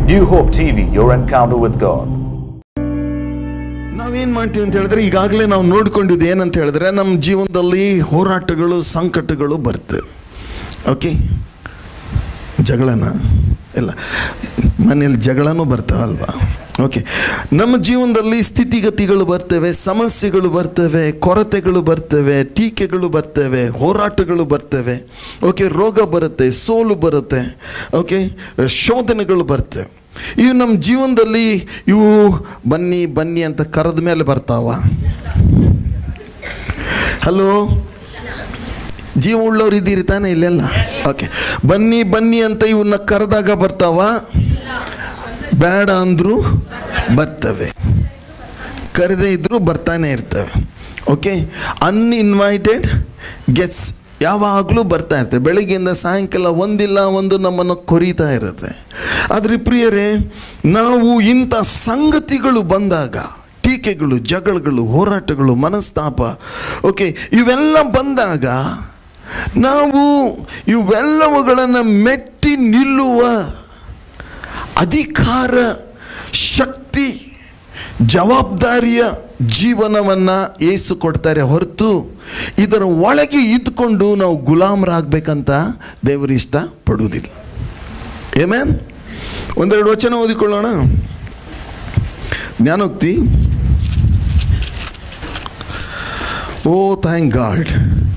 New Hope TV, your encounter with God. ನಾವೇನು ಮಾಡ್ತೀವಿ ಅಂತ ಹೇಳಿದ್ರೆ ಈಗಾಗಲೇ ನಾವು ನೋಡ್ಕೊಂಡಿದ್ದು ಏನಂತ ಹೇಳಿದ್ರೆ ನಮ್ಮ ಜೀವನದಲ್ಲಿ ಹೋರಾಟಗಳು ಸಂಕಟಗಳು ಬರ್ತವೆ ಓಕೆ ಜಗಳನ ಇಲ್ಲ ಮನೇಲಿ ಜಗಳನೂ ಬರ್ತಾವಲ್ವಾ ಓಕೆ ನಮ್ಮ ಜೀವನದಲ್ಲಿ ಸ್ಥಿತಿಗತಿಗಳು ಬರ್ತವೆ ಸಮಸ್ಯೆಗಳು ಬರ್ತವೆ ಕೊರತೆಗಳು ಬರ್ತವೆ ಟೀಕೆಗಳು ಬರ್ತವೆ ಹೋರಾಟಗಳು ಬರ್ತವೆ ಓಕೆ ರೋಗ ಬರುತ್ತೆ ಸೋಲು ಬರುತ್ತೆ ಓಕೆ ಶೋಧನೆಗಳು ಬರ್ತವೆ ಇವು ನಮ್ಮ ಜೀವನದಲ್ಲಿ ಇವು ಬನ್ನಿ ಬನ್ನಿ ಅಂತ ಕರೆದ ಮೇಲೆ ಬರ್ತಾವ ಹಲೋ ಜೀವ ಉಳ್ಳವ್ರು ಇದ್ದೀರಿ ತಾನೇ ಇಲ್ಲೆಲ್ಲ ಓಕೆ ಬನ್ನಿ ಬನ್ನಿ ಅಂತ ಇವನ್ನ ಕರೆದಾಗ ಬರ್ತಾವ ಬೇಡ ಅಂದರೂ ಬರ್ತವೆ ಕರೆದೇ ಇದ್ದರೂ ಬರ್ತಾನೆ ಇರ್ತವೆ ಓಕೆ ಅನ್ಇನ್ವೈಟೆಡ್ ಗೆಟ್ಸ್ ಯಾವಾಗಲೂ ಬರ್ತಾ ಇರ್ತವೆ ಬೆಳಗ್ಗೆಯಿಂದ ಸಾಯಂಕಾಲ ಒಂದಿಲ್ಲ ಒಂದು ನಮ್ಮನ್ನು ಕೊರೀತಾ ಇರುತ್ತೆ ಆದರೆ ಪ್ರಿಯರೇ ನಾವು ಇಂಥ ಸಂಗತಿಗಳು ಬಂದಾಗ ಟೀಕೆಗಳು ಜಗಳಗಳು ಹೋರಾಟಗಳು ಮನಸ್ತಾಪ ಓಕೆ ಇವೆಲ್ಲ ಬಂದಾಗ ನಾವು ಇವೆಲ್ಲವುಗಳನ್ನು ಮೆಟ್ಟಿ ನಿಲ್ಲುವ ಅಧಿಕಾರ ಶಕ್ತಿ ಜವಾಬ್ದಾರಿಯ ಜೀವನವನ್ನು ಏಸು ಕೊಡ್ತಾರೆ ಹೊರತು ಇದರ ಒಳಗೆ ಇದ್ಕೊಂಡು ನಾವು ಗುಲಾಮರಾಗಬೇಕಂತ ದೇವರು ಇಷ್ಟ ಪಡುವುದಿಲ್ಲ ಏಮೇನ್ ಒಂದೆರಡು ವಚನ ಓದಿಕೊಳ್ಳೋಣ ಜ್ಞಾನೋಕ್ತಿ ಓ ಥ್ಯಾಂಕ್ ಗಾಡ್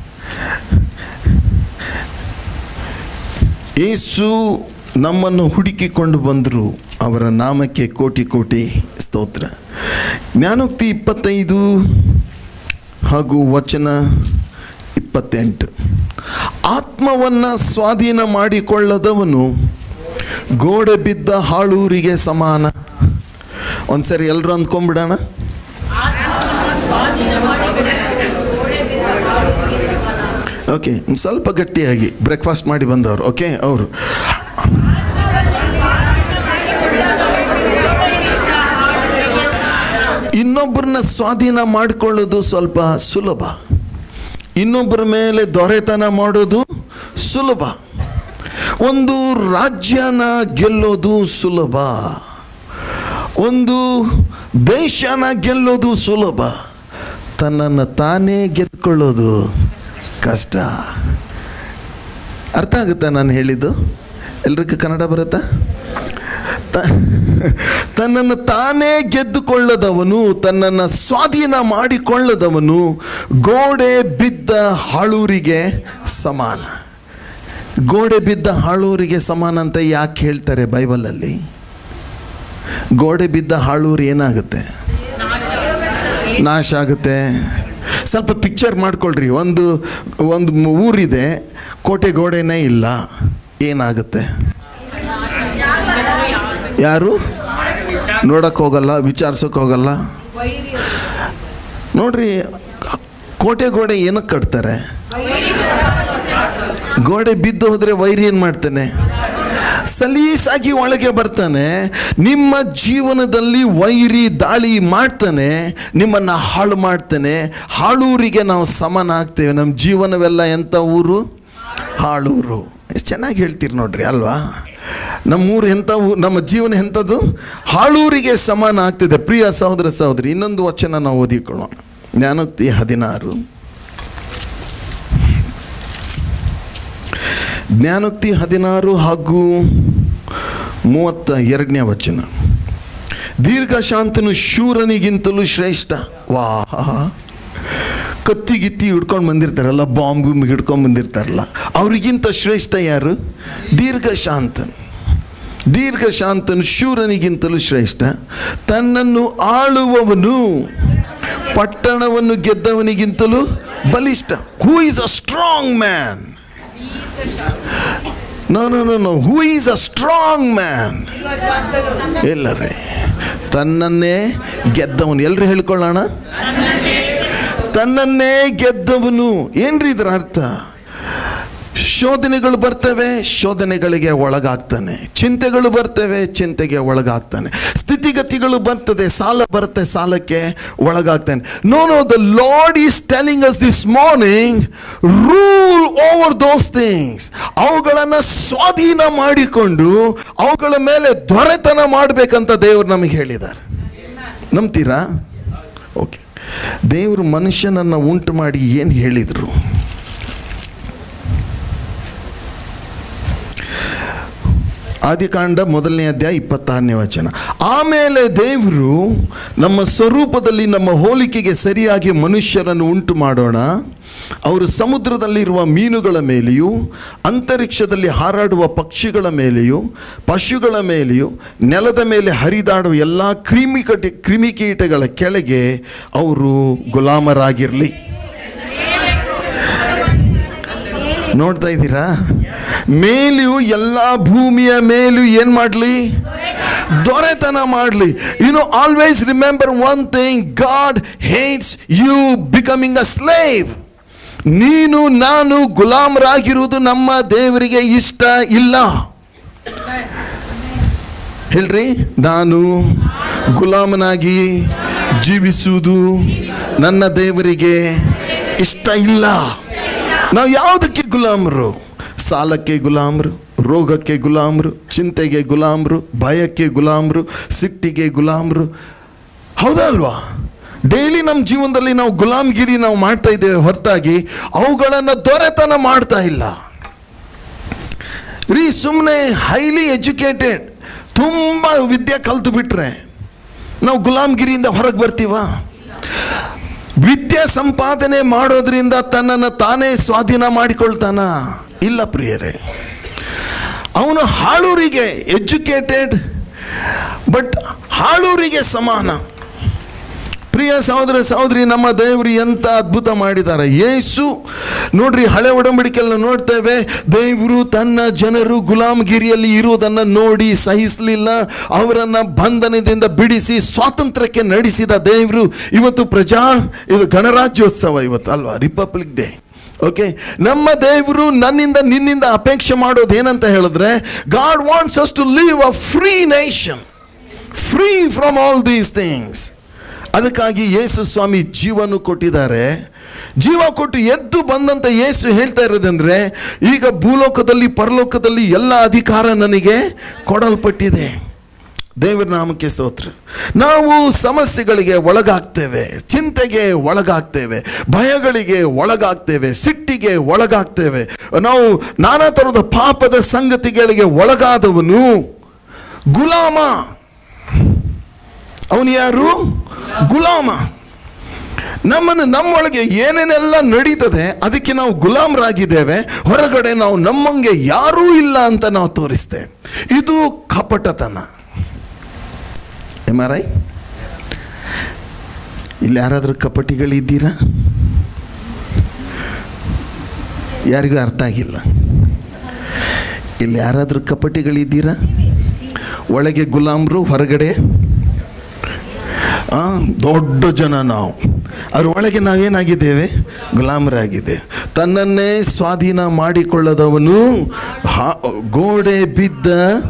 ಏಸು ನಮ್ಮನ್ನು ಹುಡುಕಿಕೊಂಡು ಬಂದರು ಅವರ ನಾಮಕ್ಕೆ ಕೋಟಿ ಕೋಟಿ ಸ್ತೋತ್ರ ಜ್ಞಾನೋಕ್ತಿ ಇಪ್ಪತ್ತೈದು ಹಾಗೂ ವಚನ ಇಪ್ಪತ್ತೆಂಟು ಆತ್ಮವನ್ನು ಸ್ವಾಧೀನ ಮಾಡಿಕೊಳ್ಳದವನು ಗೋಡೆ ಬಿದ್ದ ಹಾಳೂರಿಗೆ ಸಮಾನ ಒಂದ್ಸರಿ ಎಲ್ಲರೂ ಅಂದ್ಕೊಂಬಿಡೋಣ ಓಕೆ ಸ್ವಲ್ಪ ಗಟ್ಟಿಯಾಗಿ ಬ್ರೇಕ್ಫಾಸ್ಟ್ ಮಾಡಿ ಬಂದವರು ಓಕೆ ಅವರು ಇನ್ನೊಬ್ಬರನ್ನ ಸ್ವಾಧೀನ ಮಾಡಿಕೊಳ್ಳೋದು ಸ್ವಲ್ಪ ಸುಲಭ ಇನ್ನೊಬ್ಬರ ಮೇಲೆ ದೊರೆತನ ಮಾಡೋದು ಸುಲಭ ಒಂದು ರಾಜ್ಯನ ಗೆಲ್ಲೋದು ಸುಲಭ ಒಂದು ದೇಶನ ಗೆಲ್ಲೋದು ಸುಲಭ ತನ್ನನ್ನು ತಾನೇ ಗೆದ್ಕೊಳ್ಳೋದು ಕಷ್ಟ ಅರ್ಥ ಆಗುತ್ತಾ ನಾನು ಹೇಳಿದ್ದು ಎಲ್ರಿಗೂ ಕನ್ನಡ ಬರುತ್ತಾ ತ ತನ್ನನ್ನು ತಾನೇ ಗೆದ್ದುಕೊಳ್ಳದವನು ತನ್ನನ್ನು ಸ್ವಾಧೀನ ಮಾಡಿಕೊಳ್ಳದವನು ಗೋಡೆ ಬಿದ್ದ ಹಾಳೂರಿಗೆ ಸಮಾನ ಗೋಡೆ ಬಿದ್ದ ಹಾಳೂರಿಗೆ ಸಮಾನ ಅಂತ ಯಾಕೆ ಹೇಳ್ತಾರೆ ಬೈಬಲಲ್ಲಿ ಗೋಡೆ ಬಿದ್ದ ಹಾಳೂರು ಏನಾಗುತ್ತೆ ನಾಶ ಆಗುತ್ತೆ ಸ್ವಲ್ಪ ಪಿಕ್ಚರ್ ಮಾಡ್ಕೊಳ್ರಿ ಒಂದು ಒಂದು ಮ್- ಊರಿದೆ ಕೋಟೆ ಗೋಡೆನೇ ಇಲ್ಲ ಏನಾಗುತ್ತೆ ಯಾರು ನೋಡಕ್ಕೆ ಹೋಗಲ್ಲ ವಿಚಾರಿಸೋಕೆ ಹೋಗಲ್ಲ ನೋಡ್ರಿ ಕೋಟೆ ಗೋಡೆ ಏನಕ್ಕೆ ಕಟ್ತಾರೆ ಗೋಡೆ ಬಿದ್ದು ಹೋದರೆ ವೈರಿ ಏನು ಮಾಡ್ತಾನೆ ಸಲೀಸಾಗಿ ಒಳಗೆ ಬರ್ತಾನೆ ನಿಮ್ಮ ಜೀವನದಲ್ಲಿ ವೈರಿ ದಾಳಿ ಮಾಡ್ತಾನೆ ನಿಮ್ಮನ್ನು ಹಾಳು ಮಾಡ್ತಾನೆ ಹಾಳೂರಿಗೆ ನಾವು ಸಮಾನ ಆಗ್ತೇವೆ ನಮ್ಮ ಜೀವನವೆಲ್ಲ ಎಂಥ ಊರು ಹಾಳೂರು ಎಷ್ಟು ಚೆನ್ನಾಗಿ ಹೇಳ್ತೀರಿ ನೋಡ್ರಿ ಅಲ್ವಾ ನಮ್ಮೂರು ಎಂಥ ಊ ನಮ್ಮ ಜೀವನ ಎಂಥದ್ದು ಹಾಳೂರಿಗೆ ಸಮಾನ ಆಗ್ತಿದೆ ಪ್ರಿಯ ಸಹೋದರ ಸಹೋದರಿ ಇನ್ನೊಂದು ವಚನ ನಾವು ಓದಿಕೊಳ್ಳೋಣ ಜ್ಞಾನೋಕ್ತಿ ಹದಿನಾರು ಜ್ಞಾನೋಕ್ತಿ ಹದಿನಾರು ಹಾಗೂ ಮೂವತ್ತ ಎರಡನೇ ವಚನ ದೀರ್ಘಶಾಂತನು ಶೂರನಿಗಿಂತಲೂ ಶ್ರೇಷ್ಠ ವಾ ಕತ್ತಿ ಗಿತ್ತಿ ಹಿಡ್ಕೊಂಡು ಬಂದಿರ್ತಾರಲ್ಲ ಬಾಂಬ್ ಗಿಂಬ್ ಹಿಡ್ಕೊಂಡು ಬಂದಿರ್ತಾರಲ್ಲ ಅವರಿಗಿಂತ ಶ್ರೇಷ್ಠ ಯಾರು ದೀರ್ಘಶಾಂತನು ದೀರ್ಘಶಾಂತನು ಶೂರನಿಗಿಂತಲೂ ಶ್ರೇಷ್ಠ ತನ್ನನ್ನು ಆಳುವವನು ಪಟ್ಟಣವನ್ನು ಗೆದ್ದವನಿಗಿಂತಲೂ ಬಲಿಷ್ಠ who is a strong man no no no no who is a strong man ಎಲ್ಲರೇ ತನ್ನನ್ನೇ ಗೆದ್ದವನು ಎಲ್ಲರೂ ಹೇಳ್ಕೊಳ್ಳೋಣ ತನ್ನನ್ನೇ ಗೆದ್ದವನು ಏನ್ರಿ ಇದರ ಅರ್ಥ ಶೋಧನೆಗಳು ಬರ್ತವೆ ಶೋಧನೆಗಳಿಗೆ ಒಳಗಾಗ್ತಾನೆ ಚಿಂತೆಗಳು ಬರ್ತವೆ ಚಿಂತೆಗೆ ಒಳಗಾಗ್ತಾನೆ ಸ್ಥಿತಿಗತಿಗಳು ಬರ್ತದೆ ಸಾಲ ಬರುತ್ತೆ ಸಾಲಕ್ಕೆ ಒಳಗಾಗ್ತಾನೆ no no the Lord is telling us this morning rule over those things ಅವುಗಳನ್ನು ಸ್ವಾಧೀನ ಮಾಡಿಕೊಂಡು ಅವುಗಳ ಮೇಲೆ ದೊರೆತನ ಮಾಡಬೇಕಂತ ದೇವರು ನಮಗೆ ಹೇಳಿದ್ದಾರೆ ನಂಬ್ತೀರಾ ಓಕೆ ದೇವರು ಮನುಷ್ಯನನ್ನು ಉಂಟು ಮಾಡಿ ಏನು ಹೇಳಿದರು ಆದಿಕಾಂಡ ಮೊದಲನೇ ಅಧ್ಯಾಯ ಇಪ್ಪತ್ತಾರನೇ ವಚನ ಆಮೇಲೆ ದೇವರು ನಮ್ಮ ಸ್ವರೂಪದಲ್ಲಿ ನಮ್ಮ ಹೋಲಿಕೆಗೆ ಸರಿಯಾಗಿ ಮನುಷ್ಯರನ್ನು ಉಂಟು ಮಾಡೋಣ ಅವರು ಸಮುದ್ರದಲ್ಲಿರುವ ಮೀನುಗಳ ಮೇಲೆಯೂ ಅಂತರಿಕ್ಷದಲ್ಲಿ ಹಾರಾಡುವ ಪಕ್ಷಿಗಳ ಮೇಲೆಯೂ ಪಶುಗಳ ಮೇಲೆಯೂ ನೆಲದ ಮೇಲೆ ಹರಿದಾಡುವ ಎಲ್ಲ ಕ್ರಿಮಿಕಟಿ ಕ್ರಿಮಿಕೀಟಗಳ ಕೆಳಗೆ ಅವರು ಗುಲಾಮರಾಗಿರಲಿ ನೋಡ್ತಾ ಇದ್ದೀರಾ ಮೇಲೆಯೂ ಎಲ್ಲ ಭೂಮಿಯ ಮೇಲೂ ಏನು ಮಾಡಲಿ ದೊರೆತನ ಮಾಡಲಿ you know always remember one thing God hates you becoming a slave ನೀನು ನಾನು ಗುಲಾಮರಾಗಿರುವುದು ನಮ್ಮ ದೇವರಿಗೆ ಇಷ್ಟ ಇಲ್ಲ ಹೇಳ್ರಿ ನಾನು ಗುಲಾಮನಾಗಿ ಜೀವಿಸುವುದು ನನ್ನ ದೇವರಿಗೆ ಇಷ್ಟ ಇಲ್ಲ ನಾವು ಯಾವುದಕ್ಕೆ ಗುಲಾಮರು ಸಾಲಕ್ಕೆ ಗುಲಾಮರು ರೋಗಕ್ಕೆ ಗುಲಾಮರು ಚಿಂತೆಗೆ ಗುಲಾಮರು ಭಯಕ್ಕೆ ಗುಲಾಮರು ಸಿಟ್ಟಿಗೆ ಗುಲಾಮರು ಹೌದಾ ಅಲ್ವಾ ಡೈಲಿ ನಮ್ಮ ಜೀವನದಲ್ಲಿ ನಾವು ಗುಲಾಮ್ಗಿರಿ ನಾವು ಮಾಡ್ತಾ ಇದ್ದೇವೆ ಹೊರತಾಗಿ ಅವುಗಳನ್ನು ದೊರೆತನ ಮಾಡ್ತಾ ಇಲ್ಲ ರೀ ಸುಮ್ಮನೆ ಹೈಲಿ ಎಜುಕೇಟೆಡ್ ತುಂಬ ವಿದ್ಯೆ ಕಲ್ತು ಬಿಟ್ರೆ ನಾವು ಗುಲಾಮ್ಗಿರಿಯಿಂದ ಹೊರಗೆ ಬರ್ತೀವಾ ವಿದ್ಯೆ ಸಂಪಾದನೆ ಮಾಡೋದ್ರಿಂದ ತನ್ನನ್ನು ತಾನೇ ಸ್ವಾಧೀನ ಮಾಡಿಕೊಳ್ತಾನ ಇಲ್ಲ ಪ್ರಿಯರೇ ಅವನು ಹಾಳೂರಿಗೆ ಎಜುಕೇಟೆಡ್ ಬಟ್ ಹಾಳೂರಿಗೆ ಸಮಾನ ಪ್ರಿಯ ಸಹೋದರ ಸಹೋದರಿ ನಮ್ಮ ದೇವರು ಎಂತ ಅದ್ಭುತ ಮಾಡಿದ್ದಾರೆ ಯೇಸು ನೋಡ್ರಿ ಹಳೆ ಒಡಂಬಡಿಕೆಲ್ಲ ನೋಡ್ತೇವೆ ದೇವರು ತನ್ನ ಜನರು ಗುಲಾಮಗಿರಿಯಲ್ಲಿ ಇರುವುದನ್ನು ನೋಡಿ ಸಹಿಸಲಿಲ್ಲ ಅವರನ್ನ ಬಂಧನದಿಂದ ಬಿಡಿಸಿ ಸ್ವಾತಂತ್ರ್ಯಕ್ಕೆ ನಡೆಸಿದ ದೇವರು ಇವತ್ತು ಪ್ರಜಾ ಇದು ಗಣರಾಜ್ಯೋತ್ಸವ ಇವತ್ತು ಅಲ್ವಾ ರಿಪಬ್ಲಿಕ್ ಡೇ ಓಕೆ ನಮ್ಮ ದೇವರು ನನ್ನಿಂದ ನಿನ್ನಿಂದ ಅಪೇಕ್ಷೆ ಮಾಡೋದು ಏನಂತ ಹೇಳಿದ್ರೆ God wants us to live a free nation free from all these things ಅದಕ್ಕಾಗಿ ಯೇಸು ಸ್ವಾಮಿ ಜೀವನು ಕೊಟ್ಟಿದ್ದಾರೆ ಜೀವ ಕೊಟ್ಟು ಎದ್ದು ಬಂದಂತ ಯೇಸು ಹೇಳ್ತಾ ಇರೋದಂದ್ರೆ ಈಗ ಭೂಲೋಕದಲ್ಲಿ ಪರಲೋಕದಲ್ಲಿ ಎಲ್ಲ ಅಧಿಕಾರ ನನಗೆ ಕೊಡಲ್ಪಟ್ಟಿದೆ ದೇವರ ನಾಮಕ್ಕೆ ಸ್ತೋತ್ರ ನಾವು ಸಮಸ್ಯೆಗಳಿಗೆ ಒಳಗಾಗ್ತೇವೆ ಚಿಂತೆಗೆ ಒಳಗಾಗ್ತೇವೆ ಭಯಗಳಿಗೆ ಒಳಗಾಗ್ತೇವೆ ಸಿಟ್ಟಿಗೆ ಒಳಗಾಗ್ತೇವೆ ನಾವು ನಾನಾ ಥರದ ಪಾಪದ ಸಂಗತಿಗಳಿಗೆ ಒಳಗಾದವನು ಗುಲಾಮ ಅವನು ಯಾರು ಗುಲಾಮ ನಮ್ಮನ್ನು ನಮ್ಮೊಳಗೆ ಏನೇನೆಲ್ಲ ನಡೀತದೆ ಅದಕ್ಕೆ ನಾವು ಗುಲಾಮರಾಗಿದ್ದೇವೆ ಹೊರಗಡೆ ನಾವು ನಮ್ಮಂಗೆ ಯಾರೂ ಇಲ್ಲ ಅಂತ ನಾವು ತೋರಿಸ್ತೇವೆ ಇದು ಕಪಟತನ ಎಮ್ ಆರ್ ಐ ಇಲ್ಲಿ ಯಾರಾದರೂ ಕಪಟಿಗಳಿದ್ದೀರಾ ಯಾರಿಗೂ ಅರ್ಥ ಆಗಿಲ್ಲ ಇಲ್ಲಿ ಯಾರಾದರೂ ಕಪಟಿಗಳಿದ್ದೀರಾ ಒಳಗೆ ಗುಲಾಮ್ರು ಹೊರಗಡೆ ಆ, ದೊಡ್ಡ ಜನ ನಾವು ಅದ್ರ ಒಳಗೆ ನಾವೇನಾಗಿದ್ದೇವೆ ಗುಲಾಮರಾಗಿದೆ ತನ್ನನ್ನೇ ಸ್ವಾಧೀನ ಮಾಡಿಕೊಳ್ಳದವನು ಹಾ- ಗೋಡೆ ಬಿದ್ದ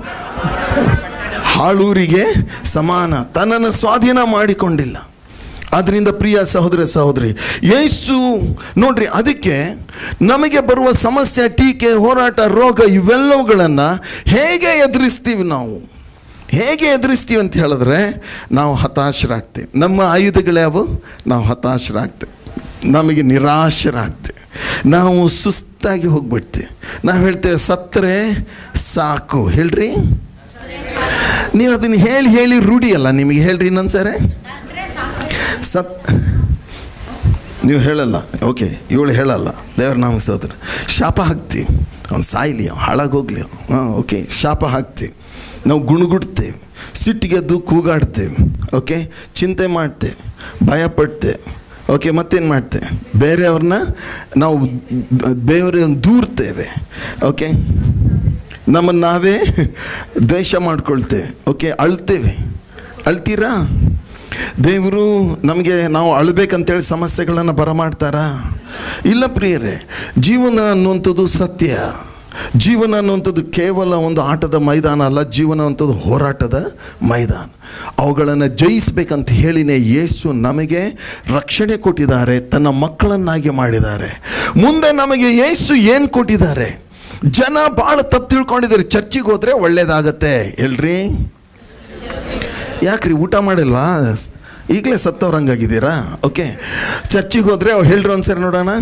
ಹಾಳೂರಿಗೆ ಸಮಾನ ತನ್ನನ್ನು ಸ್ವಾಧೀನ ಮಾಡಿಕೊಂಡಿಲ್ಲ ಆದ್ದರಿಂದ ಪ್ರಿಯ ಸಹೋದರ ಸಹೋದರಿ ಯೇಸು ನೋಡ್ರಿ ಅದಕ್ಕೆ ನಮಗೆ ಬರುವ ಸಮಸ್ಯೆ ಟೀಕೆ ಹೋರಾಟ ರೋಗ ಇವೆಲ್ಲವುಗಳನ್ನು ಹೇಗೆ ಎದುರಿಸ್ತೀವಿ ನಾವು ಹೇಗೆ ಎದುರಿಸ್ತೀವಿ ಅಂತ ಹೇಳಿದ್ರೆ ನಾವು ಹತಾಶರಾಗ್ತೇವೆ ನಮ್ಮ ಆಯುಧಗಳ್ಯಾವು ನಾವು ಹತಾಶರಾಗ್ತೇವೆ ನಮಗೆ ನಿರಾಶರಾಗ್ತೇವೆ ನಾವು ಸುಸ್ತಾಗಿ ಹೋಗ್ಬಿಡ್ತೇವೆ ನಾವು ಹೇಳ್ತೇವೆ ಸತ್ತರೆ ಸಾಕು ಹೇಳ್ರಿ ನೀವು ಅದನ್ನು ಹೇಳಿ ಹೇಳಿ ರೂಢಿ ಅಲ್ಲ ನಿಮಗೆ ಹೇಳ್ರಿ ಇನ್ನೊಂದ್ಸರಿ ಸತ್ ನೀವು ಹೇಳಲ್ಲ ಓಕೆ ಇವಳು ಹೇಳಲ್ಲ ದೇವ್ರ ನಾಮ ಸ್ತೋತ್ರ ಶಾಪ ಹಾಕ್ತೀವಿ ಅವ್ನು ಸಾಯ್ಲಿ ಅವ್ನು ಹಾಳಾಗೋಗ್ಲಿ ಹಾಂ ಓಕೆ ಶಾಪ ಹಾಕ್ತೀವಿ ನಾವು ಗುಣಗುಡ್ತೇವೆ ಸಿಟ್ಟಿಗೆದ್ದು ಕೂಗಾಡ್ತೇವೆ ಓಕೆ ಚಿಂತೆ ಮಾಡ್ತೇವೆ ಭಯಪಡ್ತೇವೆ ಓಕೆ ಮತ್ತೇನು ಮಾಡ್ತೇವೆ ಬೇರೆಯವ್ರನ್ನ ನಾವು ಬೇರೆ ದೂರ್ತೇವೆ ಓಕೆ ನಮ್ಮನ್ನು ನಾವೇ ದ್ವೇಷ ಮಾಡ್ಕೊಳ್ತೇವೆ ಓಕೆ ಅಳ್ತೇವೆ ಅಳ್ತೀರಾ ದೇವರು ನಮಗೆ ನಾವು ಅಳ್ಬೇಕಂತೇಳಿ ಸಮಸ್ಯೆಗಳನ್ನು ಬರಮಾಡ್ತಾರಾ ಇಲ್ಲ ಪ್ರಿಯರೇ ಜೀವನ ಅನ್ನುವಂಥದ್ದು ಸತ್ಯ ಜೀವನ ಅನ್ನುವಂಥದ್ದು ಕೇವಲ ಒಂದು ಆಟದ ಮೈದಾನ ಅಲ್ಲ ಜೀವನ ಅನ್ನುವಂಥದ್ದು ಹೋರಾಟದ ಮೈದಾನ ಅವುಗಳನ್ನು ಜಯಿಸ್ಬೇಕಂತ ಹೇಳಿನೇ ಯೇಸು ನಮಗೆ ರಕ್ಷಣೆ ಕೊಟ್ಟಿದ್ದಾರೆ ತನ್ನ ಮಕ್ಕಳನ್ನಾಗಿ ಮಾಡಿದ್ದಾರೆ ಮುಂದೆ ನಮಗೆ ಯೇಸು ಏನು ಕೊಟ್ಟಿದ್ದಾರೆ ಜನ ಭಾಳ ತಪ್ಪು ತಿಳ್ಕೊಂಡಿದ್ದಾರೆ ಚರ್ಚಿಗೆ ಹೋದರೆ ಒಳ್ಳೇದಾಗತ್ತೆ ಹೇಳ್ರಿ ಯಾಕ್ರಿ ಊಟ ಮಾಡಿಲ್ವಾ ಈಗಲೇ ಸತ್ತವ್ರಂಗಾಗಿದ್ದೀರಾ ಓಕೆ ಚರ್ಚಿಗೆ ಹೋದರೆ ಹೇಳ್ರಿ ಒಂದ್ಸರಿ ನೋಡೋಣ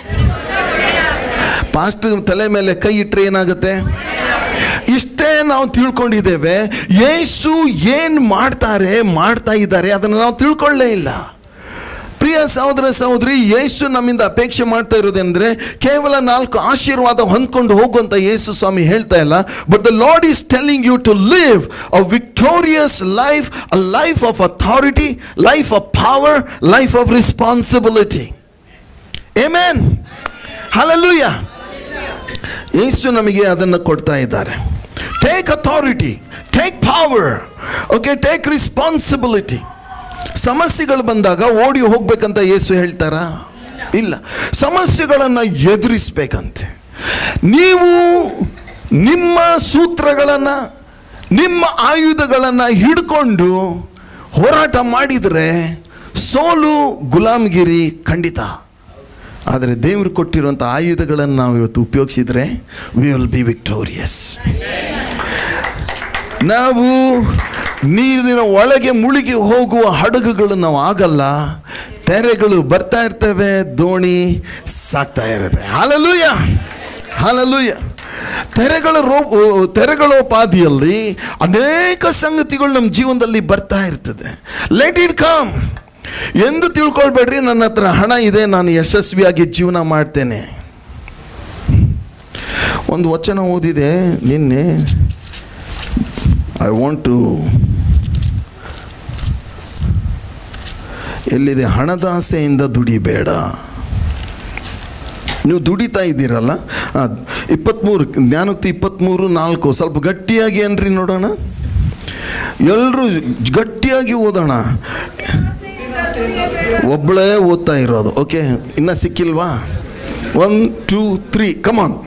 ಪಾಸ್ಟ್ ತಲೆ ಮೇಲೆ ಕೈ ಇಟ್ಟರೆ ಏನಾಗುತ್ತೆ ಇಷ್ಟೇ ನಾವು ತಿಳ್ಕೊಂಡಿದ್ದೇವೆ ಯೇಸು ಏನು ಮಾಡ್ತಾರೆ ಮಾಡ್ತಾ ಇದ್ದಾರೆ ಅದನ್ನು ನಾವು ತಿಳ್ಕೊಳ್ಳೇ ಇಲ್ಲ ಪ್ರಿಯ ಸಹೋದರ ಸಹೋದರಿ ಯೇಸು ನಮ್ಮಿಂದ ಅಪೇಕ್ಷೆ ಮಾಡ್ತಾ ಇರೋದಂದ್ರೆ ಕೇವಲ ನಾಲ್ಕು ಆಶೀರ್ವಾದ ಹೊಂದ್ಕೊಂಡು ಹೋಗುವಂತ ಯೇಸು ಸ್ವಾಮಿ ಹೇಳ್ತಾ ಇಲ್ಲ but the Lord is telling you to live a victorious life a life of authority life of power life of responsibility amen hallelujah Yesu ನಮಗೆ ಅದನ್ನು ಕೊಡ್ತಾ ಇದ್ದಾರೆ take authority take power okay take responsibility ಸಮಸ್ಯೆಗಳು ಬಂದಾಗ ಓಡಿ ಹೋಗ್ಬೇಕಂತ ಯೇಸು ಹೇಳ್ತಾರಾ ಇಲ್ಲ ಸಮಸ್ಯೆಗಳನ್ನು ಎದುರಿಸ್ಬೇಕಂತೆ ನೀವು ನಿಮ್ಮ ಸೂತ್ರಗಳನ್ನು ನಿಮ್ಮ ಆಯುಧಗಳನ್ನು ಹಿಡ್ಕೊಂಡು ಹೋರಾಟ ಮಾಡಿದರೆ ಸೋಲು ಗುಲಾಮಗಿರಿ ಖಂಡಿತ ಆದರೆ ದೇವರು ಕೊಟ್ಟಿರುವಂಥ ಆಯುಧಗಳನ್ನು ನಾವು ಇವತ್ತು ಉಪಯೋಗಿಸಿದರೆ ವಿ ವಿಲ್ ಬಿ ವಿಕ್ಟೋರಿಯಸ್ ನಾವು ನೀರಿನ ಒಳಗೆ ಮುಳುಗಿ ಹೋಗುವ ಹಡಗುಗಳು ನಾವು ಆಗಲ್ಲ ತೆರೆಗಳು ಬರ್ತಾ ಇರ್ತವೆ ದೋಣಿ ಸಾಕ್ತಾ ಇರುತ್ತೆ ಹಾಲಲೂಯ ಹಾಲಲೂಯ ತೆರೆಗಳ ರೋ ತೆರೆಗಳೋಪಾದಿಯಲ್ಲಿ ಅನೇಕ ಸಂಗತಿಗಳು ನಮ್ಮ ಜೀವನದಲ್ಲಿ ಬರ್ತಾ ಇರ್ತದೆ ಲೆಟ್ ಇಟ್ ಕಮ್ ಎಂದು ತಿಳ್ಕೊಳ್ಬೇಡ್ರಿ ನನ್ನ ಹತ್ರ ಹಣ ಇದೆ ನಾನು ಯಶಸ್ವಿಯಾಗಿ ಜೀವನ ಮಾಡ್ತೇನೆ ಒಂದು ವಚನ ಓದಿದೆ ನಿನ್ನೆ ಐ ವಾಂಟ್ ಟು ಎಲ್ಲಿದೆ ಹಣದ ಆಸೆಯಿಂದ ದುಡಿಬೇಡ ನೀವು ದುಡಿತಾ ಇದ್ದೀರಲ್ಲ ಇಪ್ಪತ್ತ್ಮೂರು ಜ್ಞಾನೋಕ್ತಿ ಇಪ್ಪತ್ತ್ಮೂರು ನಾಲ್ಕು ಸ್ವಲ್ಪ ಗಟ್ಟಿಯಾಗಿ ಏನ್ರಿ ನೋಡೋಣ ಎಲ್ಲರೂ ಗಟ್ಟಿಯಾಗಿ ಓದೋಣ ಒಬ್ಬಳೇ ಓದ್ತಾ ಇರೋದು ಓಕೆ ಇನ್ನ ಸಿಕ್ಕಿಲ್ವಾ ಒನ್ ಟೂ ತ್ರೀ ಕಮಾನ್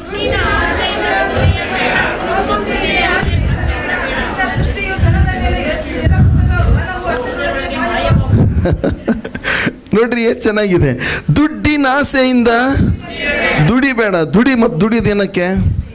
ನೋಡ್ರಿ ಎಷ್ಟು ಚೆನ್ನಾಗಿದೆ ದುಡ್ಡಿನ ಆಸೆಯಿಂದ ದುಡಿಬೇಡ ದುಡಿ ಮತ್ತು ದುಡಿದೇನಕ್ಕೆ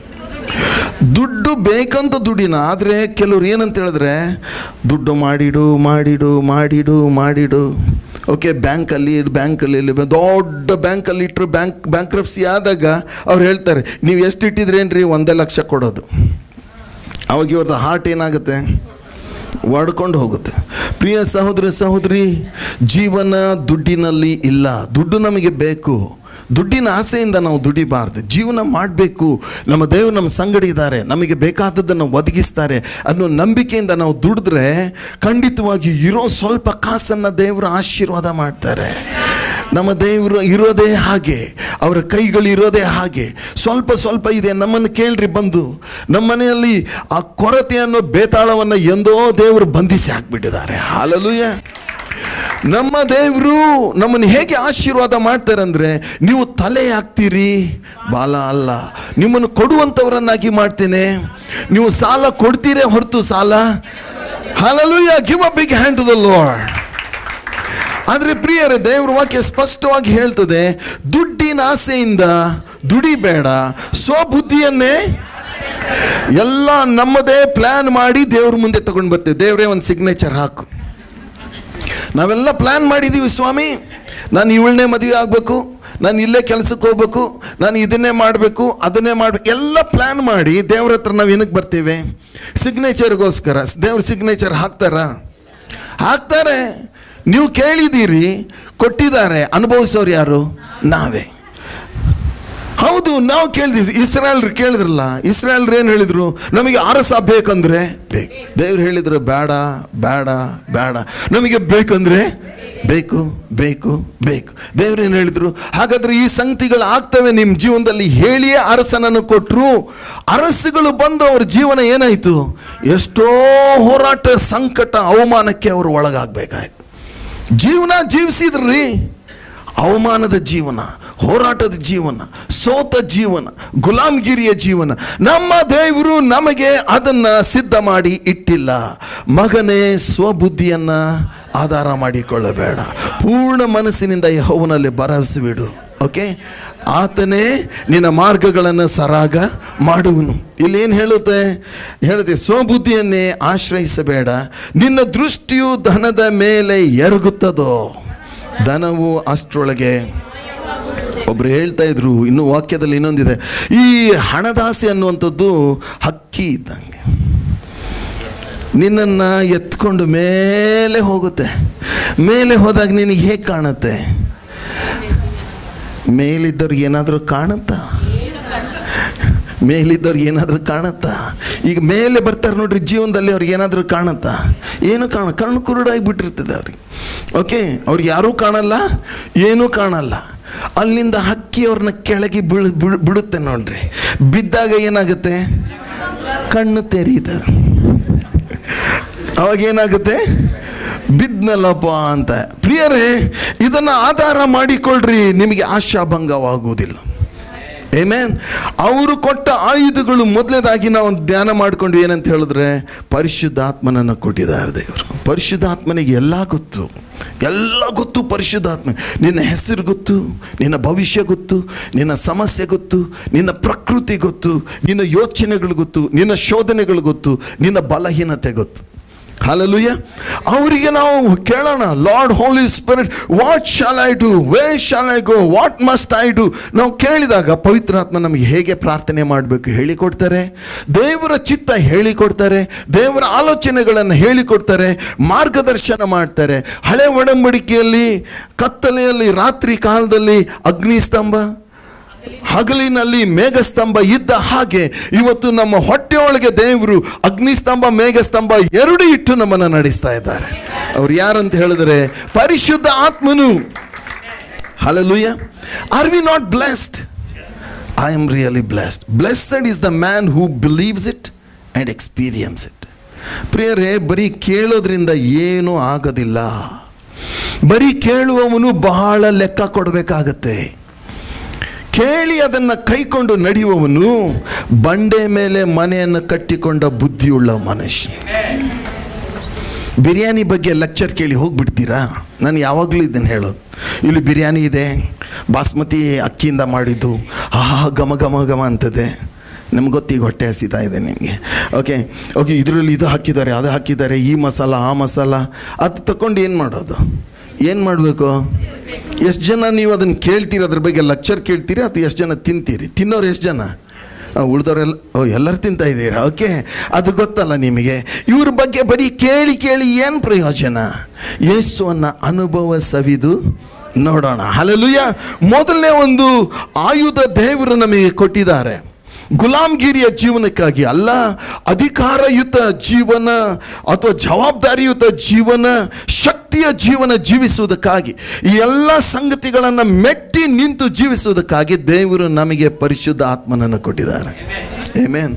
ದುಡ್ಡು ಬೇಕಂತ ದುಡಿನ ಆದರೆ ಕೆಲವ್ರು ಏನಂತ ಹೇಳಿದ್ರೆ ದುಡ್ಡು ಮಾಡಿಡು ಮಾಡಿಡು ಮಾಡಿಡು ಮಾಡಿಡು ಓಕೆ ಬ್ಯಾಂಕಲ್ಲಿ ಬ್ಯಾಂಕಲ್ಲಿ ಇಲ್ಲಿ ದೊಡ್ಡ ಬ್ಯಾಂಕಲ್ಲಿ ಇಟ್ಟರು ಬ್ಯಾಂಕ್ ಬ್ಯಾಂಕ್ರಪ್ಸಿ ಆದಾಗ ಅವ್ರು ಹೇಳ್ತಾರೆ ನೀವು ಎಷ್ಟು ಇಟ್ಟಿದ್ರೇನ್ರಿ ಒಂದೇ ಲಕ್ಷ ಕೊಡೋದು ಅವಾಗ ಇವ್ರದ್ದು ಹಾರ್ಟ್ ಏನಾಗುತ್ತೆ ಒಡ್ಕೊಂಡು ಹೋಗುತ್ತೆ ಪ್ರಿಯ ಸಹೋದರ ಸಹೋದರಿ ಜೀವನ ದುಡ್ಡಿನಲ್ಲಿ ಇಲ್ಲ ದುಡ್ಡು ನಮಗೆ ಬೇಕು ದುಡ್ಡಿನ ಆಸೆಯಿಂದ ನಾವು ದುಡಿಬಾರ್ದು ಜೀವನ ಮಾಡಬೇಕು ನಮ್ಮ ದೇವರು ನಮ್ಮ ಸಂಗಡಿ ಇದ್ದಾರೆ ನಮಗೆ ಬೇಕಾದದ್ದನ್ನು ಒದಗಿಸ್ತಾರೆ ಅನ್ನೋ ನಂಬಿಕೆಯಿಂದ ನಾವು ದುಡಿದ್ರೆ ಖಂಡಿತವಾಗಿ ಇರೋ ಸ್ವಲ್ಪ ಕಾಸನ್ನು ದೇವರು ಆಶೀರ್ವಾದ ಮಾಡ್ತಾರೆ ನಮ್ಮ ದೇವರು ಇರೋದೇ ಹಾಗೆ ಅವರ ಕೈಗಳು ಇರೋದೇ ಹಾಗೆ ಸ್ವಲ್ಪ ಸ್ವಲ್ಪ ಇದೆ ನಮ್ಮನ್ನು ಕೇಳ್ರಿ ಬಂದು ನಮ್ಮ ಮನೆಯಲ್ಲಿ ಆ ಕೊರತೆ ಅನ್ನೋ ಬೇತಾಳವನ್ನು ಎಂದೋ ದೇವರು ಬಂಧಿಸಿ ಹಾಕ್ಬಿಟ್ಟಿದ್ದಾರೆ ಹಾಲಲುಯ ನಮ್ಮ ದೇವರು ನಮ್ಮನ್ನು ಹೇಗೆ ಆಶೀರ್ವಾದ ಮಾಡ್ತಾರೆ ಅಂದರೆ ನೀವು ತಲೆ ಹಾಕ್ತೀರಿ ಬಾಲ ಅಲ್ಲ ನಿಮ್ಮನ್ನು ಕೊಡುವಂಥವರನ್ನಾಗಿ ಮಾಡ್ತೇನೆ ನೀವು ಸಾಲ ಕೊಡ್ತೀರೇ ಹೊರತು ಸಾಲ hallelujah give a big hand to the Lord ಆದರೆ ಪ್ರಿಯರೇ ದೇವ್ರ ವಾಕ್ಯ ಸ್ಪಷ್ಟವಾಗಿ ಹೇಳ್ತದೆ ದುಡ್ಡಿನ ಆಸೆಯಿಂದ ದುಡಿಬೇಡ ಸ್ವಬುದ್ಧಿಯನ್ನೇ ಎಲ್ಲ ನಮ್ಮದೇ ಪ್ಲಾನ್ ಮಾಡಿ ದೇವ್ರ ಮುಂದೆ ತಗೊಂಡು ಬರ್ತೇವೆ ದೇವರೇ ಒಂದು ಸಿಗ್ನೇಚರ್ ಹಾಕು ನಾವೆಲ್ಲ ಪ್ಲ್ಯಾನ್ ಮಾಡಿದ್ದೀವಿ ಸ್ವಾಮಿ ನಾನು ಇವಳನ್ನೇ ಮದುವೆ ಆಗಬೇಕು ನಾನು ಇಲ್ಲೇ ಕೆಲಸಕ್ಕೆ ಹೋಗ್ಬೇಕು ನಾನು ಇದನ್ನೇ ಮಾಡಬೇಕು ಅದನ್ನೇ ಮಾಡಬೇಕು ಎಲ್ಲ ಪ್ಲ್ಯಾನ್ ಮಾಡಿ ದೇವ್ರ ಹತ್ರ ನಾವು ಏನಕ್ಕೆ ಬರ್ತೀವಿ ಸಿಗ್ನೇಚರ್ಗೋಸ್ಕರ ದೇವ್ರ ಸಿಗ್ನೇಚರ್ ಹಾಕ್ತಾರಾ ಹಾಕ್ತಾರೆ ನೀವು ಕೇಳಿದ್ದೀರಿ ಕೊಟ್ಟಿದ್ದಾರೆ ಅನುಭವಿಸೋರು ಯಾರು ನಾವೇ ಹೌದು ನಾವು ಕೇಳಿದ್ವಿ ಇಸ್ರಾಯಲ್ರು ಕೇಳಿದ್ರಲ್ಲ ಇಸ್ರಾಯಲ್ರು ಏನು ಹೇಳಿದ್ರು ನಮಗೆ ಅರಸ ಬೇಕಂದ್ರೆ ಬೇಕು ದೇವ್ರು ಹೇಳಿದ್ರು ಬೇಡ ಬೇಡ ಬೇಡ ನಮಗೆ ಬೇಕಂದ್ರೆ ಬೇಕು ಬೇಕು ಬೇಕು ದೇವ್ರು ಏನು ಹೇಳಿದ್ರು ಹಾಗಾದ್ರೆ ಈ ಸಂಗತಿಗಳು ಆಗ್ತವೆ ನಿಮ್ಮ ಜೀವನದಲ್ಲಿ ಹೇಳಿಯೇ ಅರಸನನ್ನು ಕೊಟ್ಟರು ಅರಸುಗಳು ಬಂದು ಅವ್ರ ಜೀವನ ಏನಾಯಿತು ಎಷ್ಟೋ ಹೋರಾಟ ಸಂಕಟ ಅವಮಾನಕ್ಕೆ ಅವರು ಒಳಗಾಗಬೇಕಾಯ್ತು ಜೀವನ ಜೀವಿಸಿದ್ರಿ ಅವಮಾನದ ಜೀವನ ಹೋರಾಟದ ಜೀವನ ಸೋತ ಜೀವನ ಗುಲಾಮ್ಗಿರಿಯ ಜೀವನ ನಮ್ಮ ದೇವರು ನಮಗೆ ಅದನ್ನ ಸಿದ್ಧ ಮಾಡಿ ಇಟ್ಟಿಲ್ಲ ಮಗನೇ ಸ್ವಬುದ್ಧಿಯನ್ನ ಆಧಾರ ಮಾಡಿಕೊಳ್ಳಬೇಡ ಪೂರ್ಣ ಮನಸ್ಸಿನಿಂದ ಯಹೋವನಲ್ಲಿ ಭರವಸೆ ಬಿಡು ಓಕೆ ಆತನೇ ನಿನ್ನ ಮಾರ್ಗಗಳನ್ನು ಸರಾಗ ಮಾಡುವನು ಇಲ್ಲೇನು ಹೇಳುತ್ತೆ ಹೇಳುತ್ತೆ ಸ್ವಬುದ್ಧಿಯನ್ನೇ ಆಶ್ರಯಿಸಬೇಡ ನಿನ್ನ ದೃಷ್ಟಿಯು ಧನದ ಮೇಲೆ ಎರಗುತ್ತದೋ ಧನವು ಅಷ್ಟರೊಳಗೆ ಒಬ್ರು ಹೇಳ್ತಾ ಇದ್ರು ಇನ್ನು ವಾಕ್ಯದಲ್ಲಿ ಇನ್ನೊಂದಿದೆ ಈ ಹಣದಾಸೆ ಅನ್ನುವಂಥದ್ದು ಹಕ್ಕಿ ಇದ್ದಂಗೆ ನಿನ್ನನ್ನು ಎತ್ಕೊಂಡು ಮೇಲೆ ಹೋಗುತ್ತೆ ಮೇಲೆ ಹೋದಾಗ ನಿನಗೆ ಹೇಗೆ ಕಾಣುತ್ತೆ ಮೇಲಿದ್ದವ್ರಿಗೆ ಏನಾದರೂ ಕಾಣುತ್ತಾ ಮೇಲಿದ್ದವ್ರಿಗೆ ಏನಾದರೂ ಕಾಣುತ್ತಾ ಈಗ ಮೇಲೆ ಬರ್ತಾರೆ ನೋಡ್ರಿ ಜೀವನದಲ್ಲಿ ಅವ್ರಿಗೆ ಏನಾದರೂ ಕಾಣುತ್ತಾ ಏನು ಕಾಣ ಕಣ್ಣು ಕುರುಡಾಗಿ ಬಿಟ್ಟಿರ್ತದೆ ಅವ್ರಿಗೆ ಓಕೆ ಅವ್ರಿಗೆ ಯಾರೂ ಕಾಣಲ್ಲ ಏನೂ ಕಾಣಲ್ಲ ಅಲ್ಲಿಂದ ಹಕ್ಕಿ ಅವ್ರನ್ನ ಕೆಳಗೆ ಬೀಳ್ ಬಿಡ್- ಬಿಡುತ್ತೆ ನೋಡ್ರಿ ಬಿದ್ದಾಗ ಏನಾಗುತ್ತೆ ಕಣ್ಣು ತೆರೀತದೆ ಅವಾಗ ಏನಾಗುತ್ತೆ ಬಿದ್ನಲ್ಲಪ್ಪ ಅಂತ ಪ್ರಿಯರೇ ಇದನ್ನು ಆಧಾರ ಮಾಡಿಕೊಳ್ಳ್ರಿ ನಿಮಗೆ ಆಶಾಭಂಗವಾಗುವುದಿಲ್ಲ ಏಮೇನ್ ಅವರು ಕೊಟ್ಟ ಆಯುಧಗಳು ಮೊದಲನೇದಾಗಿ ನಾವು ಧ್ಯಾನ ಮಾಡಿಕೊಂಡು ಏನಂತ ಹೇಳಿದ್ರೆ ಪರಿಶುದ್ಧಾತ್ಮನನ್ನು ಕೊಟ್ಟಿದ್ದಾರೆ ದೇವರು ಪರಿಶುದ್ಧಾತ್ಮನಿಗೆ ಎಲ್ಲ ಗೊತ್ತು ಎಲ್ಲ ಗೊತ್ತು ಪರಿಶುದ್ಧಾತ್ಮ ನಿನ್ನ ಹೆಸರು ಗೊತ್ತು ನಿನ್ನ ಭವಿಷ್ಯ ಗೊತ್ತು ನಿನ್ನ ಸಮಸ್ಯೆ ಗೊತ್ತು ನಿನ್ನ ಪ್ರಕೃತಿ ಗೊತ್ತು ನಿನ್ನ ಯೋಚನೆಗಳು ಗೊತ್ತು ನಿನ್ನ ಶೋಧನೆಗಳು ಗೊತ್ತು ನಿನ್ನ ಬಲಹೀನತೆ ಗೊತ್ತು ಹಾಲಲುಯ್ಯ ಅವರಿಗೆ ನಾವು ಕೇಳೋಣ Lord Holy Spirit what shall I do where shall I go what must I do ನಾವು ಕೇಳಿದಾಗ ಪವಿತ್ರಾತ್ಮ ನಮಗೆ ಹೇಗೆ ಪ್ರಾರ್ಥನೆ ಮಾಡಬೇಕು ಹೇಳಿಕೊಡ್ತಾರೆ ದೇವರ ಚಿತ್ತ ಹೇಳಿಕೊಡ್ತಾರೆ ದೇವರ ಆಲೋಚನೆಗಳನ್ನು ಹೇಳಿಕೊಡ್ತಾರೆ ಮಾರ್ಗದರ್ಶನ ಮಾಡ್ತಾರೆ ಹಳೆ ಒಡಂಬಡಿಕೆಯಲ್ಲಿ ಕತ್ತಲೆಯಲ್ಲಿ ರಾತ್ರಿ ಕಾಲದಲ್ಲಿ ಅಗ್ನಿಸ್ತಂಭ ಹಗಲಿನಲ್ಲಿ ಮೇಘಸ್ತಂಭ ಇದ್ದ ಹಾಗೆ ಇವತ್ತು ನಮ್ಮ ಹೊಟ್ಟೆಯೊಳಗೆ ದೇವರು ಅಗ್ನಿಸ್ತಂಭ ಮೇಘಸ್ತಂಭ ಎರಡು ಇಟ್ಟು ನಮ್ಮನ್ನು ನಡೆಸ್ತಾ ಇದ್ದಾರೆ ಅವ್ರು ಯಾರಂತ ಹೇಳಿದ್ರೆ ಪರಿಶುದ್ಧ ಆತ್ಮನು hallelujah are we not blessed I am really blessed blessed is the man who believes it and experience it ಪ್ರಿಯರೇ ಬರೀ ಕೇಳೋದ್ರಿಂದ ಏನೂ ಆಗೋದಿಲ್ಲ ಬರೀ ಕೇಳುವವನು ಬಹಳ ಲೆಕ್ಕ ಕೊಡಬೇಕಾಗತ್ತೆ ಕೇಳಿ ಅದನ್ನು ಕೈಕೊಂಡು ನಡೆಯುವವನು ಬಂಡೆ ಮೇಲೆ ಮನೆಯನ್ನು ಕಟ್ಟಿಕೊಂಡ ಬುದ್ಧಿಯುಳ್ಳ ಮನುಷ್ಯ ಬಿರಿಯಾನಿ ಬಗ್ಗೆ ಲೆಕ್ಚರ್ ಕೇಳಿ ಹೋಗ್ಬಿಡ್ತೀರಾ ನಾನು ಯಾವಾಗಲೂ ಇದನ್ನು ಹೇಳೋದು ಇಲ್ಲಿ ಬಿರಿಯಾನಿ ಇದೆ ಬಾಸ್ಮತಿ ಅಕ್ಕಿಯಿಂದ ಮಾಡಿದ್ದು ಆಹಾ ಘಮ ಘಮ ಘಮ ಅಂತದೆ ನಮ್ಗೆ ಗೊತ್ತೀಗ ಹೊಟ್ಟೆ ಹಸಿತಾ ಇದೆ ನಿಮಗೆ ಓಕೆ ಓಕೆ ಇದರಲ್ಲಿ ಇದು ಹಾಕಿದ್ದಾರೆ ಅದು ಹಾಕಿದ್ದಾರೆ ಈ ಮಸಾಲ ಆ ಮಸಾಲ ಅದು ತಗೊಂಡು ಏನು ಮಾಡೋದು ಏನು ಮಾಡಬೇಕು ಎಷ್ಟು ಜನ ನೀವು ಅದನ್ನು ಕೇಳ್ತೀರಿ ಅದ್ರ ಬಗ್ಗೆ ಲೆಕ್ಚರ್ ಕೇಳ್ತೀರಿ ಅಥವಾ ಎಷ್ಟು ಜನ ತಿಂತೀರಿ ತಿನ್ನೋರು ಎಷ್ಟು ಜನ ಆ, ಉಳ್ದವ್ರೆಲ್ಲ ಓ ಎಲ್ಲರೂ ತಿಂತಾ ಇದ್ದೀರಾ ಓಕೆ ಅದು ಗೊತ್ತಲ್ಲ ನಿಮಗೆ ಇವ್ರ ಬಗ್ಗೆ ಬರೀ ಕೇಳಿ ಕೇಳಿ ಏನು ಪ್ರಯೋಜನ ಯೇಸುವನ್ನು ಅನುಭವ ಸವಿದು ನೋಡೋಣ ಹಲಲುಯ್ಯ ಮೊದಲನೇ ಒಂದು ಆಯುಧ ದೇವರು ನಮಗೆ ಕೊಟ್ಟಿದ್ದಾರೆ ಗುಲಾಮ್ಗಿರಿಯ ಜೀವನಕ್ಕಾಗಿ ಅಲ್ಲ ಅಧಿಕಾರಯುತ ಜೀವನ ಅಥವಾ ಜವಾಬ್ದಾರಿಯುತ ಜೀವನ ಶಕ್ತಿಯ ಜೀವನ ಜೀವಿಸುವುದಕ್ಕಾಗಿ ಈ ಎಲ್ಲ ಸಂಗತಿಗಳನ್ನು ಮೆಟ್ಟಿ ನಿಂತು ಜೀವಿಸುವುದಕ್ಕಾಗಿ ದೇವರು ನಮಗೆ ಪರಿಶುದ್ಧ ಆತ್ಮನನ್ನು ಕೊಟ್ಟಿದ್ದಾರೆ ಏಮೇನ್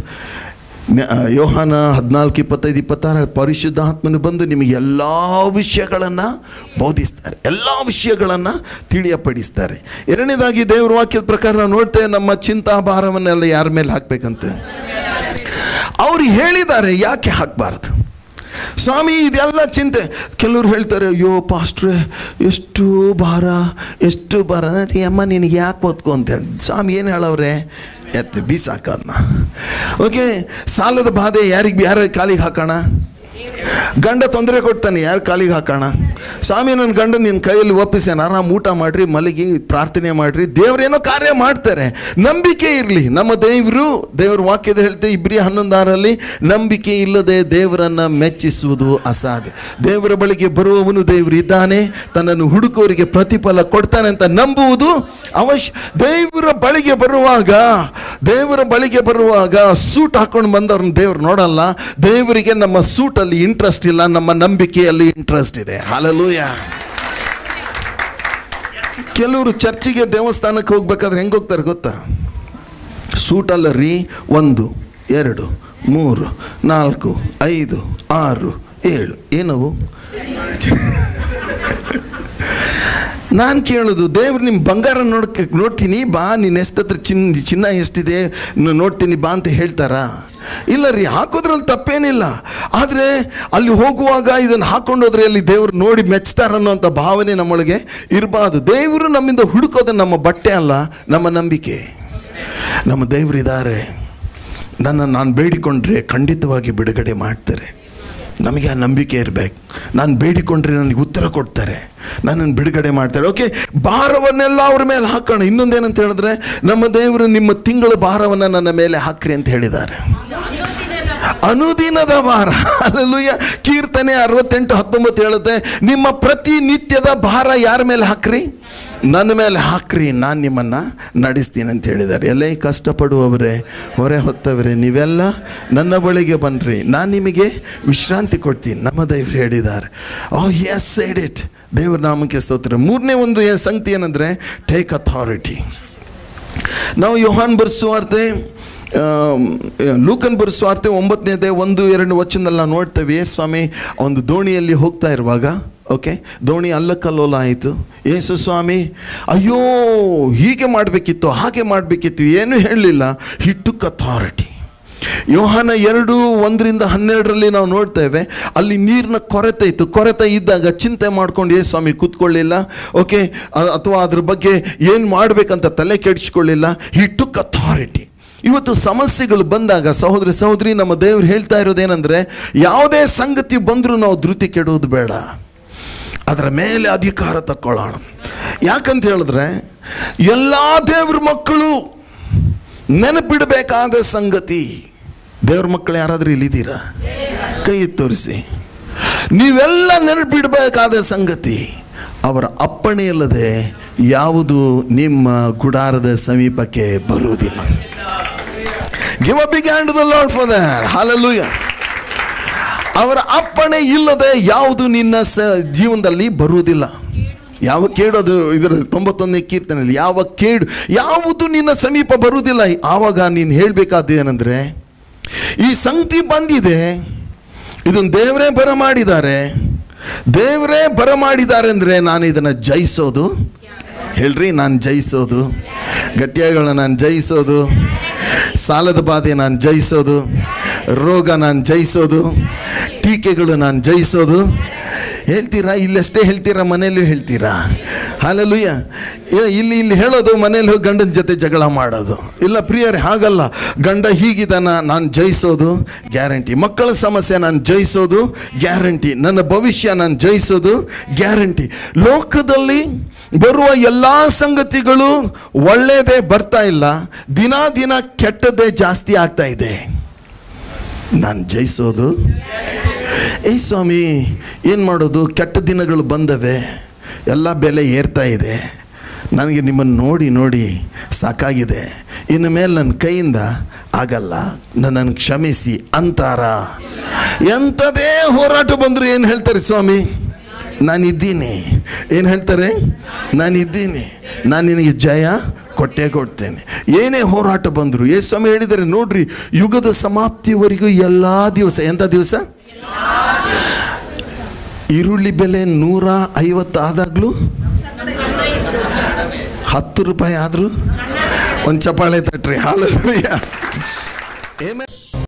ಯೋಹಾನ ಹದಿನಾಲ್ಕು ಇಪ್ಪತ್ತೈದು ಇಪ್ಪತ್ತಾರು ಪರಿಶುದ್ಧ ಆತ್ಮನು ಬಂದು ನಿಮಗೆ ಎಲ್ಲ ವಿಷಯಗಳನ್ನು ಬೋಧಿಸ್ತಾರೆ ಎಲ್ಲ ವಿಷಯಗಳನ್ನು ತಿಳಿಯಪಡಿಸ್ತಾರೆ ಎರಡನೇದಾಗಿ ದೇವರ ವಾಕ್ಯದ ಪ್ರಕಾರ ನಾವು ನೋಡ್ತೇವೆ ನಮ್ಮ ಚಿಂತಾಭಾರವನ್ನೆಲ್ಲ ಯಾರ ಮೇಲೆ ಹಾಕ್ಬೇಕಂತೆ ಅವ್ರು ಹೇಳಿದ್ದಾರೆ ಯಾಕೆ ಹಾಕಬಾರ್ದು ಸ್ವಾಮಿ ಇದೆಲ್ಲ ಚಿಂತೆ ಕೆಲವ್ರು ಹೇಳ್ತಾರೆ ಅಯ್ಯೋ ಪಾಸ್ಟ್ರೆ ಎಷ್ಟು ಭಾರ ಎಷ್ಟು ಭಾರ ಅದೇ ಅಮ್ಮ ನಿನಗೆ ಯಾಕೆ ಓದ್ಕೊ ಅಂತ ಸ್ವಾಮಿ ಏನು ಹೇಳವ್ರೆ ಎತ್ತು ಬೀಸಾಕದ್ನ ಓಕೆ ಸಾಲದ ಬಾಧೆ ಯಾರಿಗೆ ಯಾರ ಕಾಲಿಗೆ ಹಾಕೋಣ ಗಂಡ ತೊಂದರೆ ಕೊಡ್ತಾನೆ ಯಾರು ಕಾಲಿಗೆ ಹಾಕೋಣ ಸ್ವಾಮಿ ನನ್ನ ಗಂಡ ನಿನ್ನ ಕೈಯಲ್ಲಿ ಒಪ್ಪಿಸ್ಯಾನ ಆರಾಮ್ ಊಟ ಮಾಡಿರಿ ಮಲಗಿ ಪ್ರಾರ್ಥನೆ ಮಾಡಿರಿ ದೇವರೇನೋ ಕಾರ್ಯ ಮಾಡ್ತಾರೆ ನಂಬಿಕೆ ಇರಲಿ ನಮ್ಮ ದೇವರು ದೇವ್ರ ವಾಕ್ಯದ ಹೇಳ್ತೆ ಇಬ್ರಿ ಹನ್ನೊಂದಾರಲ್ಲಿ ನಂಬಿಕೆ ಇಲ್ಲದೆ ದೇವರನ್ನು ಮೆಚ್ಚಿಸುವುದು ಅಸಾಧ್ಯ ದೇವರ ಬಳಿಗೆ ಬರುವವನು ದೇವರು ಇದ್ದಾನೆ ತನ್ನನ್ನು ಹುಡುಕೋರಿಗೆ ಪ್ರತಿಫಲ ಕೊಡ್ತಾನೆ ಅಂತ ನಂಬುವುದು ಅವಶ್ಯ ದೇವರ ಬಳಿಗೆ ಬರುವಾಗ ದೇವರ ಬಳಿಗೆ ಬರುವಾಗ ಸೂಟ್ ಹಾಕೊಂಡು ಬಂದವ್ರನ್ನ ದೇವ್ರು ನೋಡಲ್ಲ ದೇವರಿಗೆ ನಮ್ಮ ಸೂಟಲ್ಲಿ ಇಂಟ್ರೆಸ್ಟ್ ಇಲ್ಲ ನಮ್ಮ ನಂಬಿಕೆಯಲ್ಲಿ ಇಂಟ್ರೆಸ್ಟ್ ಇದೆ ಹಾಲಲೂಯ ಕೆಲವರು ಚರ್ಚಿಗೆ ದೇವಸ್ಥಾನಕ್ಕೆ ಹೋಗ್ಬೇಕಾದ್ರೆ ಹೆಂಗೆ ಹೋಗ್ತಾರೆ ಗೊತ್ತಾ ಸೂಟಲ್ಲ ರೀ ಒಂದು ಎರಡು ಮೂರು ನಾಲ್ಕು ಐದು ಆರು ಏಳು ಏನವು ನಾನು ಕೇಳೋದು ದೇವ್ರು ನಿಮ್ಮ ಬಂಗಾರ ನೋಡ್ಕ ನೋಡ್ತೀನಿ ಬಾ ನಿನ್ನ ಎಷ್ಟತ್ರ ಚಿನ್ನ ಚಿನ್ನ ಎಷ್ಟಿದೆ ನ- ನೋಡ್ತೀನಿ ಬಾ ಅಂತ ಹೇಳ್ತಾರಾ ಇಲ್ಲ ರೀ ಹಾಕೋದ್ರಲ್ಲಿ ತಪ್ಪೇನಿಲ್ಲ ಆದರೆ ಅಲ್ಲಿ ಹೋಗುವಾಗ ಇದನ್ನು ಹಾಕೊಂಡೋದ್ರೆ ಅಲ್ಲಿ ದೇವರು ನೋಡಿ ಮೆಚ್ತಾರನ್ನೋಂಥ ಭಾವನೆ ನಮ್ಮೊಳಗೆ ಇರಬಾರ್ದು ದೇವರು ನಮ್ಮಿಂದ ಹುಡುಕೋದು ನಮ್ಮ ಬಟ್ಟೆ ಅಲ್ಲ ನಮ್ಮ ನಂಬಿಕೆ ನಮ್ಮ ದೇವರಿದ್ದಾರೆ ನನ್ನ ನಾನು ಬೇಡಿಕೊಂಡ್ರೆ ಖಂಡಿತವಾಗಿ ಬಿಡುಗಡೆ ಮಾಡ್ತಾರೆ ನಮಗೆ ಆ ನಂಬಿಕೆ ಇರಬೇಕು ನಾನು ಬೇಡಿಕೊಂಡ್ರೆ ನನಗೆ ಉತ್ತರ ಕೊಡ್ತಾರೆ ನನ್ನನ್ನು ಬಿಡುಗಡೆ ಮಾಡ್ತಾರೆ ಓಕೆ ಭಾರವನ್ನೆಲ್ಲ ಅವ್ರ ಮೇಲೆ ಹಾಕೋಣ ಇನ್ನೊಂದೇನಂತ ಹೇಳಿದ್ರೆ ನಮ್ಮ ದೇವರು ನಿಮ್ಮ ತಿಂಗಳ ಭಾರವನ್ನು ನನ್ನ ಮೇಲೆ ಹಾಕ್ರಿ ಅಂತ ಹೇಳಿದ್ದಾರೆ ಅನುದಿನದ ಭಾರ ಅಲ್ಲೂಯ ಕೀರ್ತನೆ ಅರವತ್ತೆಂಟು ಹತ್ತೊಂಬತ್ತು ಹೇಳುತ್ತೆ ನಿಮ್ಮ ಪ್ರತಿನಿತ್ಯದ ಭಾರ ಯಾರ ಮೇಲೆ ಹಾಕ್ರಿ ನನ್ನ ಮೇಲೆ ಹಾಕ್ರಿ ನಾನು ನಿಮ್ಮನ್ನು ನಡೆಸ್ತೀನಿ ಅಂತ ಹೇಳಿದ್ದಾರೆ ಎಲ್ಲೇ ಕಷ್ಟಪಡುವವರೇ ಹೊರೆ ಹೊತ್ತವರೇ ನೀವೆಲ್ಲ ನನ್ನ ಬಳಿಗೆ ಬನ್ನಿರಿ ನಾನು ನಿಮಗೆ ವಿಶ್ರಾಂತಿ ಕೊಡ್ತೀನಿ ನಮ್ಮ ದೇವ್ರು ಹೇಳಿದ್ದಾರೆ ಓ ಎಸ್ ಸೈಡ್ ಇಟ್ ದೇವ್ರ ನಾಮಕ್ಕೆ ಸ್ತೋತ್ರ ಮೂರನೇ ಒಂದು ಏನ್ ಸಂಗತಿ ಏನಂದರೆ ಟೇಕ್ ಅಥಾರಿಟಿ ನಾವು ಯೋಹಾನ್ ಬರ್ಸುವಾರ್ತೆ ಲೂಕನ್ ಬರ್ಸುವಾರ್ತೆ ಒಂಬತ್ತನೇದೇ ಒಂದು ಎರಡು ವಚನದಲ್ಲಿ ನಾವು ನೋಡ್ತೇವೆ ಸ್ವಾಮಿ ಒಂದು ದೋಣಿಯಲ್ಲಿ ಹೋಗ್ತಾ ಇರುವಾಗ ಓಕೆ ದೋಣಿ ಅಲ್ಲಕಲ್ಲೋಲ ಆಯಿತು ಯೇಸು ಸ್ವಾಮಿ ಅಯ್ಯೋ ಹೀಗೆ ಮಾಡಬೇಕಿತ್ತು ಹಾಗೆ ಮಾಡಬೇಕಿತ್ತು ಏನೂ ಹೇಳಲಿಲ್ಲ ಹಿಟ್ಟುಕ್ ಅಥಾರಿಟಿ ಯೋಹಾನ ಎರಡು ಒಂದರಿಂದ ಹನ್ನೆರಡರಲ್ಲಿ ನಾವು ನೋಡ್ತೇವೆ ಅಲ್ಲಿ ನೀರಿನ ಕೊರತೆ ಇತ್ತು ಕೊರತೆ ಇದ್ದಾಗ ಚಿಂತೆ ಮಾಡ್ಕೊಂಡು ಏ ಸ್ವಾಮಿ ಕೂತ್ಕೊಳ್ಳಿಲ್ಲ ಓಕೆ ಅಥವಾ ಅದ್ರ ಬಗ್ಗೆ ಏನು ಮಾಡಬೇಕಂತ ತಲೆ ಕೆಡಿಸ್ಕೊಳ್ಳಿಲ್ಲ ಹಿ ಟುಕ್ ಅಥಾರಿಟಿ ಇವತ್ತು ಸಮಸ್ಯೆಗಳು ಬಂದಾಗ ಸಹೋದರ ಸಹೋದರಿ ನಮ್ಮ ದೇವ್ರು ಹೇಳ್ತಾ ಇರೋದೇನೆಂದರೆ ಯಾವುದೇ ಸಂಗತಿ ಬಂದರೂ ನಾವು ಧೃತಿ ಕೆಡುವುದು ಬೇಡ ಅದರ ಮೇಲೆ ಅಧಿಕಾರ ತಕ್ಕೊಳ್ಳೋಣ ಯಾಕಂತ ಹೇಳಿದ್ರೆ ಎಲ್ಲ ದೇವ್ರ ಮಕ್ಕಳು ನೆನಪಿಡಬೇಕಾದ ಸಂಗತಿ ದೇವ್ರ ಮಕ್ಕಳು ಯಾರಾದರೂ ಇಲ್ಲಿದ್ದೀರಾ ಕೈ ಎತ್ತಿ ತೋರಿಸಿ ನೀವೆಲ್ಲ ನೆನಪಿಡಬೇಕಾದ ಸಂಗತಿ ಅವರ ಅಪ್ಪಣೆ ಇಲ್ಲದೆ ಯಾವುದು ನಿಮ್ಮ ಗುಡಾರದ ಸಮೀಪಕ್ಕೆ ಬರುವುದಿಲ್ಲ give a big hand the Lord for that hallelujah ಅವರ ಅಪ್ಪಣೆ ಇಲ್ಲದೆ ಯಾವುದು ನಿನ್ನ ಸ ಜೀವನದಲ್ಲಿ ಬರುವುದಿಲ್ಲ ಯಾವ ಕೇಡು ಅದು ಇದರ ತೊಂಬತ್ತೊಂದನೇ ಕೀರ್ತನೆಯಲ್ಲಿ ಯಾವ ಕೇಡು ಯಾವುದು ನಿನ್ನ ಸಮೀಪ ಬರುವುದಿಲ್ಲ ಆವಾಗ ನೀನು ಹೇಳಬೇಕಾದ ಏನಂದರೆ ಈ ಸಂಗತಿ ಬಂದಿದೆ ಇದನ್ನು ದೇವರೇ ಬರಮಾಡಿದ್ದಾರೆ ದೇವರೇ ಬರಮಾಡಿದ್ದಾರೆ ಅಂದರೆ ನಾನು ಇದನ್ನು ಜಯಿಸೋದು ಹೇಳ್ರಿ ನಾನು ಜಯಿಸೋದು ಗಟ್ಟಿಯಾಗಳನ್ನ ನಾನು ಜಯಿಸೋದು ಸಾಲದ ಬಾಧೆ ನಾನು ಜಯಿಸೋದು ರೋಗ ನಾನು ಜಯಿಸೋದು ಟೀಕೆಗಳು ನಾನು ಜಯಿಸೋದು ಹೇಳ್ತೀರಾ ಇಲ್ಲಷ್ಟೇ ಹೇಳ್ತೀರಾ ಮನೇಲಿ ಹೇಳ್ತೀರಾ ಹಾಲೆಲುಯ್ಯ ಇಲ್ಲಿ ಇಲ್ಲಿ ಹೇಳೋದು ಮನೇಲಿ ಹೋಗಿ ಗಂಡನ ಜೊತೆ ಜಗಳ ಮಾಡೋದು ಇಲ್ಲ ಪ್ರಿಯರೇ ಹಾಗಲ್ಲ ಗಂಡ ಹೀಗಿದಾನ ನಾನು ಜಯಿಸೋದು ಗ್ಯಾರಂಟಿ ಮಕ್ಕಳ ಸಮಸ್ಯೆ ನಾನು ಜಯಿಸೋದು ಗ್ಯಾರಂಟಿ ನನ್ನ ಭವಿಷ್ಯ ನಾನು ಜಯಿಸೋದು ಗ್ಯಾರಂಟಿ ಲೋಕದಲ್ಲಿ ಬರುವ ಎಲ್ಲ ಸಂಗತಿಗಳು ಒಳ್ಳೆಯದೇ ಬರ್ತಾ ಇಲ್ಲ ದಿನ ದಿನ ಕೆಟ್ಟದ್ದೇ ಜಾಸ್ತಿ ಆಗ್ತಾ ಇದೆ ನಾನು ಜಯಿಸೋದು ಏ ಸ್ವಾಮಿ ಏನು ಮಾಡೋದು ಕೆಟ್ಟ ದಿನಗಳು ಬಂದವೆ ಎಲ್ಲ ಬೆಲೆ ಏರ್ತಾ ಇದೆ ನನಗೆ ನಿಮ್ಮನ್ನು ನೋಡಿ ನೋಡಿ ಸಾಕಾಗಿದೆ ಇನ್ನು ಮೇಲೆ ನನ್ನ ಕೈಯಿಂದ ಆಗಲ್ಲ ನನ್ನನ್ನು ಕ್ಷಮಿಸಿ ಅಂತಾರ ಎಂಥದೇ ಹೋರಾಟ ಬಂದರೂ ಏನು ಹೇಳ್ತಾರೆ ಸ್ವಾಮಿ ನಾನಿದ್ದೀನಿ ಏನು ಹೇಳ್ತಾರೆ ನಾನಿದ್ದೀನಿ ನಾನು ನಿನಗೆ ಜಯ ಕೊಟ್ಟೇ ಕೊಡ್ತೇನೆ ಏನೇ ಹೋರಾಟ ಬಂದರು ಏ ಸ್ವಾಮಿ ಹೇಳಿದರೆ ನೋಡ್ರಿ ಯುಗದ ಸಮಾಪ್ತಿವರೆಗೂ ಎಲ್ಲ ದಿವಸ ಎಂಥ ದಿವಸ ಈರುಳ್ಳಿ ಬೆಲೆ ನೂರ ಐವತ್ತು ಆದಾಗಲೂ ಹತ್ತು ರೂಪಾಯಿ ಆದರೂ ಒಂದು ಚಪಾಳೆ ತಟ್ರಿ ಹಾಲು ಏಮೇ